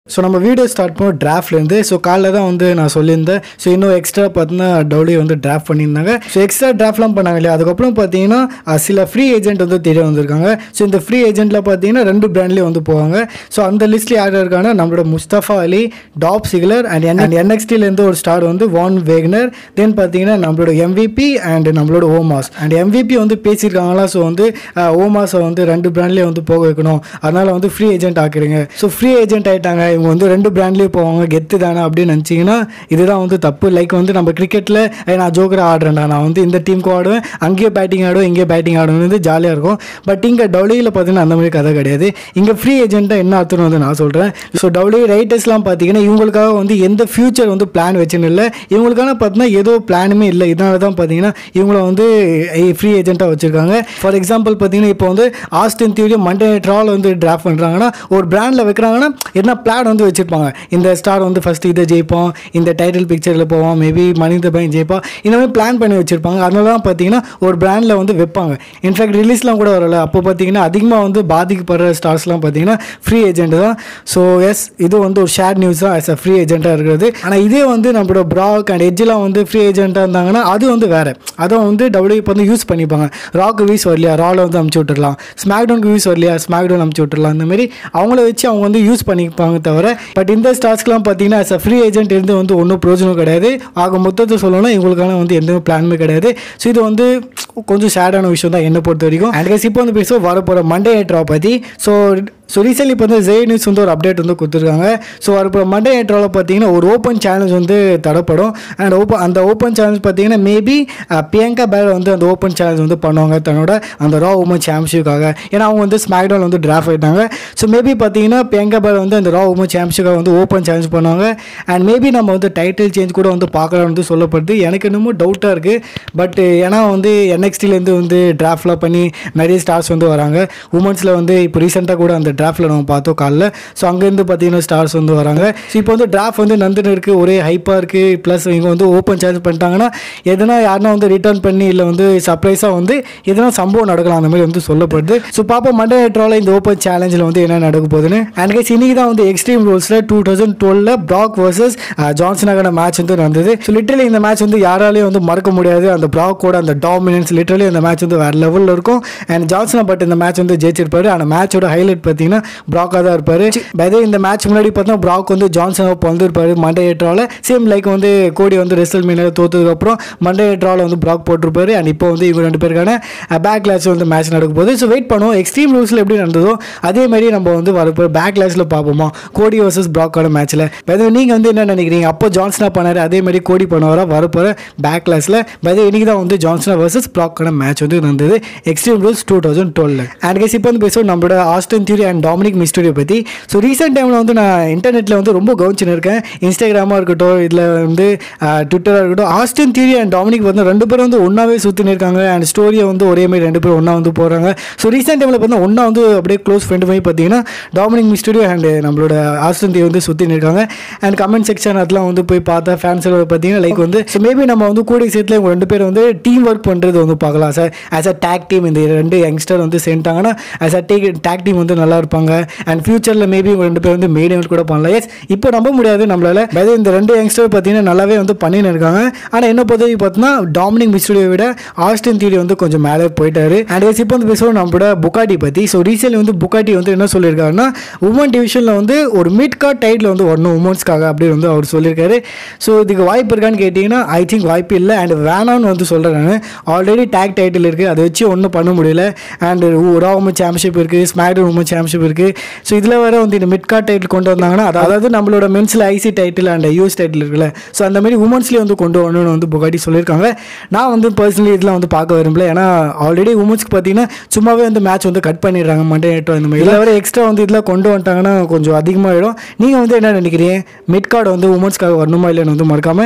so நம்ம video start பண்ணோம் டிராஃப்ட்லேருந்து so காலைல தான் வந்து நான் சொல்லியிருந்தேன் ஸோ இன்னும் எக்ஸ்ட்ரா பார்த்தீங்கன்னா டவுலி வந்து டிராஃப்ட் பண்ணியிருந்தாங்க ஸோ எக்ஸ்ட்ரா டிராஃப்ட்லாம் பண்ணாங்க இல்லையா அதுக்கப்புறம் பார்த்தீங்கன்னா அஹ், சில ஃப்ரீ ஏஜென்ட் வந்து தெரிய வந்திருக்காங்க ஸோ இந்த ஃப்ரீ ஏஜென்ட்டில் பார்த்தீங்கன்னா ரெண்டு பிராண்ட்லேயும் வந்து போவாங்க ஸோ அந்த லிஸ்ட்டில் யார் யார் இருக்காங்கன்னா நம்மளோட முஸ்தஃபா அலி டாப் சிக்லர் அண்ட் என் அண்ட் என்எக்ஸ்டிலேருந்து ஒரு ஸ்டார் வந்து வான் வேக்னர் தென் பார்த்தீங்கன்னா நம்மளோட எம்விபி அண்ட் நம்மளோட ஓமாஸ் அண்ட் எம்விபி வந்து பேசியிருக்காங்களா ஸோ வந்து அஹ், ஓமாஸை வந்து ரெண்டு பிராண்ட்லேயே வந்து போக வைக்கணும் அதனால வந்து ஃப்ரீ ஏஜென்ட் ஆக்குறீங்க ஸோ ஃப்ரீ ஏஜென்ட் ஆயிட்டாங்க இவங்க வந்து ரெண்டு பிராண்ட்லேயே போவாங்க கெத்து தானே அப்படின்னு நினச்சிங்கன்னா இதுதான் வந்து தப்பு லைக் வந்து நம்ம கிரிக்கெட்டில் நான் ஜோக்கராக ஆடுறேன்டா நான் வந்து இந்த டீமுக்கு ஆடுவேன் அங்கேயே பேட்டிங் ஆடுவேன் இங்கே பேட்டிங் ஆடுவேன் வந்து ஜாலியாக இருக்கும் பட் இங்கே டவுலியில் பார்த்தீங்கன்னா அந்த மாதிரி கதை கிடையாது இங்கே ஃப்ரீ ஏஜென்ட்டாக என்ன அர்த்தம் வந்து நான் சொல்கிறேன் ஸோ டவுலி ரைட்டர்ஸ்லாம் பார்த்தீங்கன்னா இவங்களுக்காக வந்து எந்த ஃபியூச்சர் வந்து பிளான் வச்சுன்னு இல்லை இவங்களுக்கான பார்த்தீங்கன்னா ஏதோ பிளானுமே இல்லை இதனால தான் பார்த்தீங்கன்னா இவங்கள வந்து ஃப்ரீ ஏஜென்ட்டாக வச்சுருக்காங்க ஃபார் எக்ஸாம்பிள் பார்த்தீங்கன்னா இப்போ வந்து ஆஸ்டின் தியரி மண்டே ட்ரால் வந்து டிராஃப்ட் பண்ணுறாங்கன்னா ஒரு பிராண்டில் வைக்கிறாங்கன்னா என்ன பிளான் வந்து வச்சுருப்பாங்க இந்த ஸ்டார் வந்து ஃபஸ்ட்டு இதை ஜெயிப்போம் இந்த டைட்டில் பிக்சரில் போவோம் மேபி மனித பையன் ஜெயிப்போம் இந்த மாதிரி பிளான் பண்ணி வச்சுருப்பாங்க அதனால தான் பார்த்தீங்கன்னா ஒரு பிராண்டில் வந்து வைப்பாங்க இன்ஃபேக்ட் ரிலீஸ்லாம் கூட வரல அப்போ பார்த்தீங்கன்னா அதிகமாக வந்து பாதிக்கப்படுற ஸ்டார்ஸ்லாம் பார்த்தீங்கன்னா ஃப்ரீ ஏஜென்ட் தான் ஸோ எஸ் இது வந்து ஒரு ஷேர் நியூஸ் தான் ஆஸ் அ ஃப்ரீ ஏஜென்ட்டாக இருக்கிறது ஆனால் இதே வந்து நம்மளோட ப்ராக் அண்ட் எட்ஜெலாம் வந்து ஃப்ரீ ஏஜென்ட்டாக இருந்தாங்கன்னா அது வந்து வேறு அதை வந்து டபிள்யூ இப்போ வந்து யூஸ் பண்ணிப்பாங்க ராக்கு வீஸ் வரலையா ராவில் வந்து அமுச்சு விட்டுறலாம் ஸ்மாக்டவுனுக்கு வீஸ் வரலையா ஸ்மாக்டவுன் அமுச்சு விட்டுறலாம் இந்த மாதிரி அவங்கள வச்சு அவங்க வந்து யூஸ் பண்ணிப்பாங்க தவிர பட் இந்த ஸ்டார்ஸ்க்குலாம் பார்த்தீங்கன்னா as a ஃப்ரீ ஏஜென்ட் இருந்து வந்து ஒன்றும் பிரயோஜனம் கிடையாது ஆக மொத்தத்தை சொல்லணும்னா இவங்களுக்கான வந்து எந்த பிளானுமே கிடையாது ஸோ இது வந்து கொஞ்சம் சேடான விஷயம் தான் என்னை பொறுத்த வரைக்கும் அண்ட் guys, இப்போ வந்து பேசுவோம் வரப்போகிற மண்டே ட்ரா பற்றி ஸோ ஸோ ரீசென்ட்லி இப்போ வந்து ஜே நியூஸ் வந்து ஒரு அப்டேட் வந்து கொடுத்துருக்காங்க ஸோ வரப்போ மண்டே ட்ராவில் பார்த்தீங்கன்னா ஒரு ஓப்பன் சேலஞ்ச் வந்து தடப்படும் அண்ட் ஓப்பன் அந்த ஓப்பன் சேலஞ்ச் பார்த்தீங்கன்னா மேபி பிரியங்கா பேர் வந்து அந்த ஓப்பன் சேலஞ்ச் வந்து பண்ணுவாங்க தன்னோட அந்த ரா உமன் சாம்பியன்ஷிப்காக ஏன்னா அவங்க வந்து ஸ்மாக்டவுன் வந்து டிராஃப்ட் ஆயிட்டாங்க ஸோ மேபி பார்த்தீங்கன்னா பிரியங்கா பேர் வந்து அந்த ரா உமன் சாம்பியன்ஷிப்காக வந்து ஓப்பன் சேலஞ்ச் பண்ணுவாங்க அண்ட் மேபி நம்ம வந்து டைட்டில் சேஞ்ச் கூட வந்து பார்க்கலாம்னு வந்து சொல்லப்படுது எனக்கு இன்னமும் டவுட்டாக இருக்குது பட் ஏன்னா வந்து என்எக்ஸ்டிலேருந்து வந்து டிராஃப்ட்லாம் பண்ணி நிறைய ஸ்டார்ஸ் வந்து வராங்க உமன்ஸில் வந்து இப்போ ரீசெண்டாக கூட அந்த டிராஃப்ட்டில் நம்ம பார்த்தோம் காலைல ஸோ அங்கேருந்து பார்த்தீங்கன்னா ஸ்டார்ஸ் வந்து வராங்க ஸோ இப்போ வந்து டிராஃப்ட் வந்து நந்துன்னு இருக்குது ஒரே ஹைப்பாக இருக்குது ப்ளஸ் இவங்க வந்து ஓப்பன் சேலஞ்ச் பண்ணிட்டாங்கன்னா எதனா யாருனா வந்து ரிட்டர்ன் பண்ணி இல்லை வந்து சர்ப்ரைஸாக வந்து எதனா சம்பவம் நடக்கலாம் அந்த மாதிரி வந்து சொல்லப்படுது ஸோ பாப்பா மண்டே ட்ராவில் இந்த ஓப்பன் சேலஞ்சில் வந்து என்ன நடக்க போகுதுன்னு அண்ட் கைஸ் இன்னைக்கு தான் வந்து எக்ஸ்ட்ரீம் ரூல்ஸில் டூ தௌசண்ட் டுவெலில் ப்ராக் வர்சஸ் ஜான்சனாகான மேட்ச் வந்து நடந்தது ஸோ லிட்டரலி இந்த மேட்ச் வந்து யாராலையும் வந்து மறக்க முடியாது அந்த ப்ராக்கோட அந்த டாமினன்ஸ் லிட்டரலி அந்த மேட்ச் வந்து வேறு லெவலில் இருக்கும் அண்ட் ஜான்சனா பட் இந்த மேட்ச் வந்து ஜெயிச்சிருப்பாரு அந்த மேட்சோட ஹைலைட் பார்த்தீங்கன்னா ப்ராக்காக தான் இருப்பார் பதே இந்த மேட்ச் முன்னாடி பார்த்தா ப்ராக் வந்து ஜான்சனாவை பிறந்திருப்பாரு மண்டே ட்ராவில் சேம் லைக் வந்து கோடி வந்து ரெசல் மீனில் தோத்ததுக்கப்புறம் மண்டே ட்ராவில் வந்து ப்ராக் போட்டிருப்பாரு அண்ட் இப்போ வந்து இவங்க ரெண்டு பேருக்கான பேக் கிளாஸ் வந்து மேட்ச் நடக்க போகுது ஸோ வெயிட் பண்ணுவோம் எக்ஸ்ட்ரீம் ரூல்ஸில் எப்படி நடந்ததோ அதே மாதிரி நம்ம வந்து வரப்போ பேக் கிளாஸில் பார்ப்போமா கோடி வர்சஸ் ப்ராக்கோட மேட்ச்சில் பதே நீங்கள் வந்து என்ன நினைக்கிறீங்க அப்போ ஜான்சனா பண்ணார் அதே மாதிரி கோடி பண்ணுவாரா வரப்போகிற பேக் கிளாஸில் பதே இன்னைக்கு தான் வந்து ஜான்சனா வர்சஸ் ப்ராக்கோட மேட்ச் வந்து நடந்தது extreme rules two thousand twelve and guys இப்போ வந்து பேசுவோம் நம்மளோட Austin Theory and Dominik Mysterio பற்றி ஸோ ரீசெண்ட் டைமில் வந்து நான் இன்டர்நெட்டில் வந்து ரொம்ப கவனிச்சுன்னு இருக்கேன் இன்ஸ்டாகிராமாக இருக்கட்டும் இதில் வந்து ட்விட்டராக இருக்கட்டும் ஆஸ்டன் தியூரி அண்ட் டாமினிக் வந்து ரெண்டு பேரும் வந்து ஒன்றாவே சுற்றின்னு இருக்காங்க அண்ட் ஸ்டோரியை வந்து ஒரே மாதிரி ரெண்டு பேரும் ஒன்றா வந்து போகிறாங்க ஸோ ரீசெண்ட் டைமில் பார்த்தா ஒன்றா வந்து அப்படியே க்ளோஸ் ஃப்ரெண்டு மாதிரி பார்த்தீங்கன்னா டாமினிக் மிஸ்டோரியோ அண்ட் நம்மளோட ஆஸ்டன் தியூரி வந்து சுற்றின்னு இருக்காங்க அண்ட் கமெண்ட் செக்ஷன் அதெல்லாம் வந்து போய் பார்த்தா ஃபேன்ஸ் பார்த்தீங்கன்னா லைக் வந்து ஸோ மேபி நம்ம வந்து கூடிய சேர்த்துல இவங்க ரெண்டு பேரும் வந்து டீம் ஒர்க் பண்ணுறது வந்து பார்க்கலாம் sir as a tag team இந்த ரெண்டு யங்ஸ்டர் வந்து சேர்ந்துட்டாங்கன்னா as a tag tag team வந்து நல்லா இருப்பாங்க அண்ட் ஃபியூச்சரில் மேபி இவங்க ரெண்டு பேர் வந்து மெயின் event கூட பண்ணலாம் எஸ் இப்போ நம்ப முடியாது நம்மளால பட் இந்த ரெண்டு யங்ஸ்டர் பார்த்தீங்கன்னா நல்லாவே வந்து பண்ணின்னு இருக்காங்க ஆனால் என்ன பொறுத்தவரை பார்த்தீங்கன்னா டாமினிக் மிஸ்டோரியை விட ஆஸ்டின் தியரி வந்து கொஞ்சம் மேலே போயிட்டாரு அண்ட் எஸ் இப்போ வந்து பேசுவோம் நம்மளோட புக்காட்டி பற்றி ஸோ ரீசென்ட்லி வந்து புக்காட்டி வந்து என்ன சொல்லியிருக்காருன்னா உமன் டிவிஷனில் வந்து ஒரு மிட் கார்ட் டைட்டில் வந்து வரணும் உமன்ஸ்க்காக அப்படின்னு வந்து அவர் சொல்லியிருக்காரு ஸோ இதுக்கு வாய்ப்பு இருக்கான்னு கேட்டிங்கன்னா ஐ திங்க் வாய்ப்பு இல்லை அண்ட் வேணாம்னு வந்து சொல்கிறேன் நான் ஆல்ரெடி டேக் டைட்டில் இருக்குது அதை வச்சு ஒன்றும் பண்ண முடியல அண்ட் ரா உமன் சாம்பியன்ஷிப் இருக்குது ஸ்மாக்டவுன் உமன் சாம்பியன்ஷிப் இருக்குது ஸோ இதில் வேற வந்து இந்த மிட் கார்ட் டைட்டில் கொண்டு வந்தாங்கன்னா அது- அதாவது நம்மளோட மென்ஸில் IC title and US title இருக்குல்ல ஸோ அந்த மாதிரி உமன்ஸ்லேயே வந்து கொண்டு வரணும்னு வந்து புகாட்டி சொல்லியிருக்காங்க நான் வந்து பர்சனலி இதெல்லாம் வந்து பார்க்க விரும்பல ஏன்னா ஆல்ரெடி உமன்ஸ்க்கு பார்த்தீங்கன்னா சும்மாவே வந்து மேட்ச் வந்து கட் பண்ணிடுறாங்க மண்டே நைட்டோ இந்த மாதிரி இதில் வேறு எக்ஸ்ட்ரா வந்து இதில் கொண்டு வந்துட்டாங்கன்னா கொஞ்சம் அதிகமாகிடும் நீங்கள் வந்து என்ன நினைக்கிறீங்க மிட் கார்டு வந்து உமன்ஸ்க்காக வரணுமா இல்லைன்னு வந்து மறக்காமல்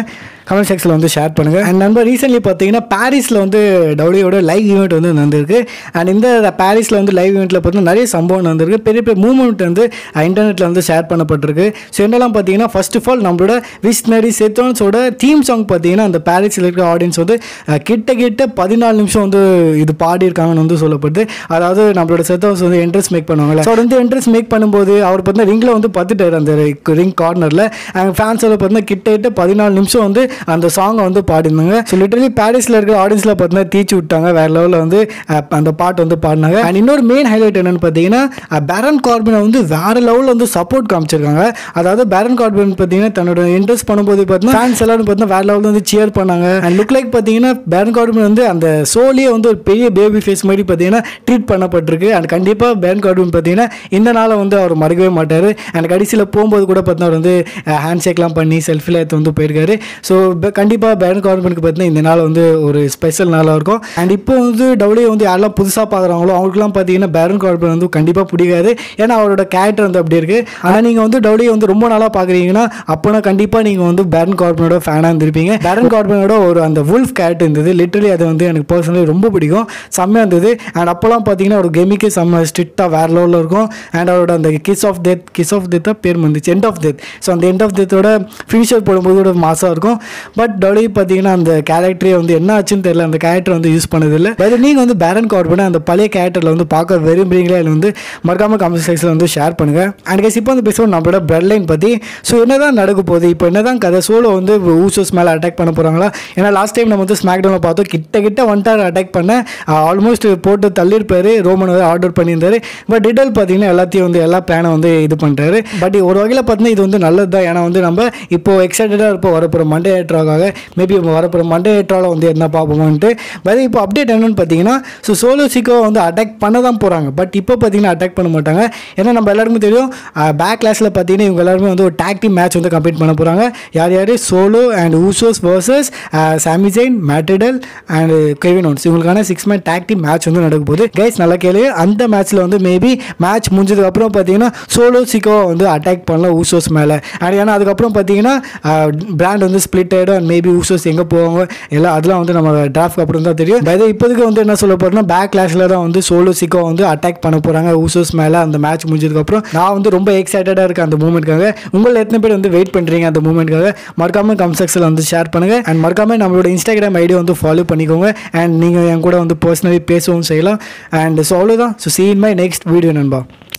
கமெண்ட் செக்ஷனில் வந்து ஷேர் பண்ணுங்கள் அண்ட் நண்பர் ரீசென்ட்லி பார்த்தீங்கன்னா பாரிஸில் வந்து டபிள்யூட லைவ் ஈவெண்ட் வந்து நடந்திருக்கு அண்ட் இந்த பாரிஸில் வந்து லைவ் ஈவெண்ட்டில் பார்த்தீங்கன்னா நிறைய சம்பவம் நடந்திருக்கு பெரிய பெரிய மூவ்மெண்ட் வந்து இன்டர்நெட்டில் வந்து ஷேர் பண்ணப்பட்டிருக்கு ஸோ என்னெல்லாம் பார்த்தீங்கன்னா ஃபர்ஸ்ட் ஆஃப் ஆல் நம்மளோட விஷ்ணரி செத்தோன்ஸோட தீம் சாங் பார்த்தீங்கன்னா அந்த பாரிஸில் இருக்கிற ஆடியன்ஸ் வந்து அஹ், கிட்ட கிட்ட பதினாலு நிமிஷம் வந்து இது பாடியிருக்காங்கன்னு வந்து சொல்லப்படுது அதாவது நம்மளோட செத்தோன்ஸ் வந்து என்ட்ரன்ஸ் மேக் பண்ணுவாங்கல்ல ஸோ வந்து என்ட்ரன்ஸ் மேக் பண்ணும்போது அவர் பார்த்தீங்கன்னா ரிங்கில் வந்து பார்த்துட்டாரு அந்த ரிங் கார்னரில் அங்கே ஃபேன்ஸோட பார்த்தீங்கன்னா கிட்ட கிட்ட பதினாலு நிமிஷம் வந்து அந்த சாங்கை வந்து பாடிருந்தாங்க ஸோ லிட்டரலி பாரிஸில் இருக்கிற ஆடியன்ஸில் பார்த்தீங்கன்னா தீச்சு விட்டாங்க வேற லெவலில் வந்து அஹ், அந்த பாட்டு வந்து பாடினாங்க அண்ட் இன்னொரு மெயின் ஹைலைட் என்னன்னு பார்த்தீங்கன்னா பேரன் கார்பினை வந்து வேற லெவலில் வந்து சப்போர்ட் காமிச்சிருக்காங்க அதாவது பேரன் கார்பின் பார்த்தீங்கன்னா தன்னோட இன்ட்ரெஸ்ட் பண்ணும்போது பார்த்தீங்கன்னா ஃபேன்ஸ் எல்லாரும் பார்த்தீங்கன்னா வேற லெவலில் வந்து சியர் பண்ணாங்க அண்ட் லுக் லைக் பார்த்தீங்கன்னா பேரன் கார்பின் வந்து அந்த சோலியே வந்து ஒரு பெரிய பேபி ஃபேஸ் மாதிரி பார்த்தீங்கன்னா ட்ரீட் பண்ணப்பட்டிருக்கு அண்ட் கண்டிப்பாக பேரன் கார்பின் பார்த்தீங்கன்னா இந்த நாளை வந்து அவர் மறக்கவே மாட்டார் அண்ட் கடைசியில் போகும்போது கூட பார்த்தீங்கன்னா அவர் வந்து ஹேண்ட் ஷேக்லாம் பண்ணி செல்ஃபியில் எடுத்து வந்து போயிருக்காரு ஸோ கண்டிப்பாக பேரன் கார்பனுக்கு பார்த்தீங்கன்னா இந்த நாள் வந்து ஒரு ஸ்பெஷல் நாளாக இருக்கும் அண்ட் இப்போ வந்து டபிள்யூ வந்து யாரெல்லாம் புதுசாக பார்க்குறாங்களோ அவங்களுக்குலாம் பார்த்தீங்கன்னா பேரன் கார்பன் வந்து கண்டிப்பாக பிடிக்காது ஏன்னா அவரோட கேரக்டர் வந்து அப்படி இருக்குது ஆனால் நீங்கள் வந்து டபிள்யூ வந்து ரொம்ப நாளாக பார்க்குறீங்கன்னா அப்போனா கண்டிப்பாக நீங்கள் வந்து பேரன் கார்பனோட ஃபேனாக இருந்திருப்பீங்க பேரன் கார்பனோட ஒரு அந்த வுல்ஃப் கேரக்டர் இருந்தது லிட்டரலி அது வந்து எனக்கு பர்சனலி ரொம்ப பிடிக்கும் செம்மையாக இருந்தது அண்ட் அப்போலாம் பார்த்தீங்கன்னா ஒரு கெமிக்கே செம்ம ஸ்ட்ரிக்டாக வேற லெவலில் இருக்கும் அண்ட் அவரோட அந்த kiss of death kiss of டெத்தாக பேர் வந்துச்சு எண்ட் ஆஃப் டெத் ஸோ அந்த எண்ட் ஆஃப் டெத்தோட ஃபினிஷர் போடும்போது கூட மாசாக இருக்கும் பட் டொலி பார்த்தீங்கன்னா அந்த கேரக்டரே வந்து என்ன ஆச்சுன்னு தெரியல அந்த கேரக்டர் வந்து யூஸ் பண்ணதில்லை வேறு நீங்கள் வந்து பேரன் கார்பனை அந்த பழைய கேரக்டரில் வந்து பார்க்க விரும்புறீங்களா இல்லை வந்து மறக்காம கமெண்ட் செக்ஷனில் வந்து ஷேர் பண்ணுங்கள் அண்ட் கைஸ் இப்போ வந்து பேசுவோம் நம்மளோட பிளட் லைன் பற்றி ஸோ என்ன தான் நடக்க போகுது இப்போ என்ன தான் கதை சோலோ வந்து ஊசோஸ் மேலே அட்டாக் பண்ண போகிறாங்களா ஏன்னா லாஸ்ட் டைம் நம்ம வந்து ஸ்மாக் டவுனில் பார்த்தோம் கிட்ட கிட்ட வந்துட்டார் அட்டாக் பண்ண ஆல்மோஸ்ட் போட்டு தள்ளியிருப்பாரு ரோமன் வந்து ஆர்டர் பண்ணியிருந்தாரு பட் டிடல் பார்த்தீங்கன்னா எல்லாத்தையும் வந்து எல்லா பிளானை வந்து இது பண்ணிட்டாரு பட் ஒரு வகையில் பார்த்தீங்கன்னா இது வந்து நல்லது தான் ஏன்னா வந்து நம்ம இப்போ எக்ஸைட்டடாக இருப்போம் வரப்போகிற மண்டே ஏற்றாக மேபி வரப்போகிற மண்டே ஏற்றால வந்து என்ன பார்ப்போமான்ட்டு பட் இப்போ அப்டேட் என்னன்னு பார்த்தீங்கன்னா ஸோ சோலோ சிக்கோ வந்து அட்டாக் பண்ண தான் போகிறாங்க பட் இப்போ பார்த்தீங்கன்னா அட்டாக் பண்ண மாட்டாங்க ஏன்னா நம்ம எல்லாருக்கும் தெரியும் பேக் கிளாஸில் பார்த்தீங்கன்னா இவங்க எல்லாருமே வந்து ஒரு டாக் டீம் மேட்ச் வந்து கம்ப்ளீட் பண்ண போகிறாங்க யார் யார் Solo and Usos versus Sami Zayn மேட்ரிடல் அண்ட் கெவின் ஒன்ஸ் இவங்களுக்கான six man tag team match வந்து நடக்க போகுது கைஸ் நல்லா கேளு அந்த மேட்ச்சில் வந்து மேபி மேட்ச் முடிஞ்சதுக்கு அப்புறம் பார்த்தீங்கன்னா சோலோ சிக்கோ வந்து அட்டாக் பண்ணலாம் ஊசோஸ் மேலே அண்ட் ஏன்னா அதுக்கப்புறம் பார்த்தீங்கன்னா பிராண்ட் வந்து ஸ்பிளிட் ஆகிடும் அண்ட் மேபி ஊசோஸ் எங்கே போவாங்க எல்லாம் அதெல்லாம் வந்து நம்ம டிராஃப்ட் அப்புறம் தான் தெரியும் பட் இப்போதைக்கு வந்து என்ன சொல்ல போகிறோம்னா பேக் கிளாஸில் தான் வந்து சோலோ சிக்கோ வந்து அட்டாக் பண்ண போகிறாங்க ஊசோஸ் மேலே அந்த மேட்ச் முடிஞ்சதுக்கப்புறம் நான் வந்து ரொம்ப எக்ஸைட்டடாக இருக்கேன் அந்த மூமெண்ட்காக உங்களை எத்தனை பேர் வந்து வெயிட் பண்ணுறீங்க அந்த மூமெண்ட்காக மறக்காம கம் செக்ஷனில் வந்து ஷேர் பண்ணுங்கள் அண்ட் மறக்காம நம்மளோட இன்ஸ்டாகிராம் ஐடியா வந்து ஃபாலோ பண்ணிக்கோங்க அண்ட் நீங்கள் என் கூட வந்து பர்சனலி பேசவும் செய்யலாம் அண்ட் ஸோ அவ்வளோதான் so see in my next video நண்பா